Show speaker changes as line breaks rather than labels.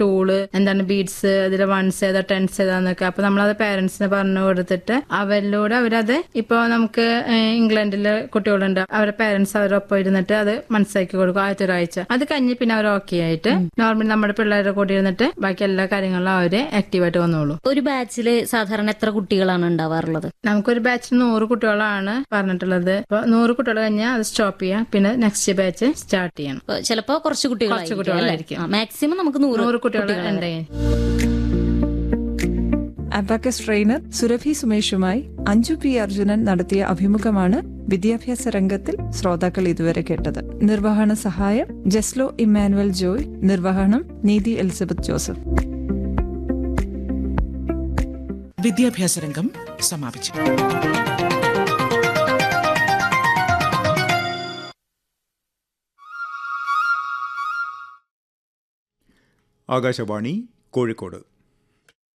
Tool എന്താണ് beads അതിലെ once ഏതാ ടെൻസ് ഏതാന്നൊക്കെ അപ്പൊ നമ്മളത് പേരൻസിന് പറഞ്ഞു കൊടുത്തിട്ട് അവരിലൂടെ അവരത് ഇപ്പൊ നമുക്ക് ഏഹ്, ഇംഗ്ലണ്ടിലെ കുട്ടികളുണ്ട് അവരുടെ പേരൻസ് അവരൊപ്പം ഇരുന്നിട്ട് അത് മനസ്സിലാക്കി കൊടുക്കും ആദ്യത്തെ ഒരാഴ്ച അത് കഴിഞ്ഞ് പിന്നെ അവർ ഓക്കെ ആയിട്ട് നോർമലി നമ്മുടെ പിള്ളേരുടെ കൂടെ ഇരുന്നിട്ട് ബാക്കി എല്ലാ കാര്യങ്ങളിലും അവര് ആക്റ്റീവായിട്ട് വന്നോളൂ
ഒരു ബാച്ചില് സാധാരണ എത്ര കുട്ടികളാണ് ഉണ്ടാവാറുള്ളത്
നമുക്കൊരു ബാച്ചിൽ നൂറ് കുട്ടികളാണ് പറഞ്ഞിട്ടുള്ളത് അപ്പൊ നൂറ് കുട്ടികൾ കഴിഞ്ഞാൽ അത് സ്റ്റോപ്പ് ചെയ്യാം പിന്നെ നെക്സ്റ്റ് ബാച്ച് സ്റ്റാർട്ട് ചെയ്യണം
ഇപ്പൊ ചിലപ്പോ കുറച്ച്
കുറച്ച് കുട്ടികളായിരിക്കും.
മാക്സിമം നമുക്ക് നൂറ്
നൂറ് കുട്ടികൾ
കുട്ടികളെ
ഉണ്ട്
അബാക്കസ് ട്രെയിനർ സുരഭി സുമേഷുമായി അഞ്ജു പി അർജുനൻ നടത്തിയ അഭിമുഖമാണ് വിദ്യാഭ്യാസ രംഗത്തിൽ ശ്രോതാക്കൾ ഇതുവരെ കേട്ടത് നിർവഹണ സഹായം ജസ്ലോ ഇമ്മാനുവൽ ജോയ് നിർവഹണം നീതി എലിസബത്ത് ജോസഫ്
വിദ്യാഭ്യാസ രംഗം സമാപിച്ചു
ആകാശവാണി കോഴിക്കോട്